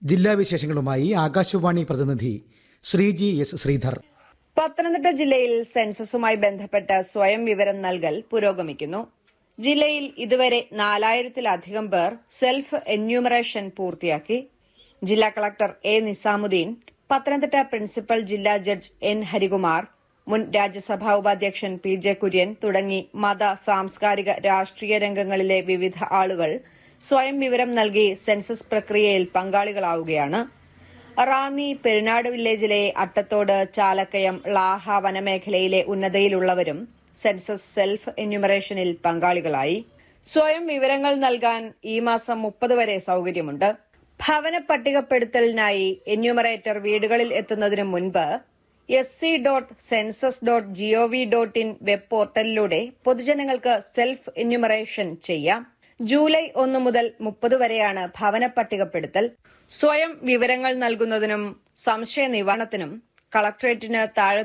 ജില്ലാ വിശേഷങ്ങളുമായി ആകാശവാണി പ്രതിനിധി ശ്രീജി എസ് ശ്രീധർ പത്തനംതിട്ട ജില്ലയിൽ സെൻസസുമായി ബന്ധപ്പെട്ട് സ്വയം വിവരം നൽകൽ പുരോഗമിക്കുന്നു ജില്ലയിൽ ഇതുവരെ നാലായിരത്തിലധികം പേർ സെൽഫ് എന്യൂമറേഷൻ പൂർത്തിയാക്കി ജില്ലാ collector A Nizamuddin Pathanamthitta principal ജില്ലാ ജഡ്ജ് എൻ ഹരികുമാർ മുൻ രാജ്യസഭാ ഉപാധ്യക്ഷൻ പി ജെ കുര്യൻ തുടങ്ങി മത സാംസ്കാരിക രാഷ്ട്രീയ രംഗങ്ങളിലെ വിവിധ ആളുകൾ സ്വയം വിവരം നൽകി സെൻസസ് പ്രക്രിയയിൽ പങ്കാളികളാവുകയാണ് റാന്നി പെരുനാട് വില്ലേജിലെ അട്ടത്തോട് ചാലക്കയം ളാഹ വനമേഖലയിലെ ഉന്നതയിലുള്ളവരും സെൻസസ് സെൽഫ് എന്യൂമറേഷനിൽ പങ്കാളികളായി സ്വയം വിവരങ്ങൾ നൽകാൻ ഈ മാസം മുപ്പത് വരെ സൌകര്യമുണ്ട് ഭവന പട്ടികപ്പെടുത്തലിനായി എന്യൂമറേറ്റർ വീടുകളിൽ എത്തുന്നതിനു മുൻപ് S C dot census dot G O V dot in web പോർട്ടലിലൂടെ പൊതുജനങ്ങൾക്ക് സെൽഫ് എന്യൂമറേഷൻ ചെയ്യാം ജൂലൈ ഒന്ന് മുതൽ മുപ്പത് വരെയാണ് ഭവന പട്ടികപ്പെടുത്തൽ സ്വയം വിവരങ്ങൾ നൽകുന്നതിനും സംശയ നിവാരണത്തിനും കളക്ടറേറ്റിന് താഴെ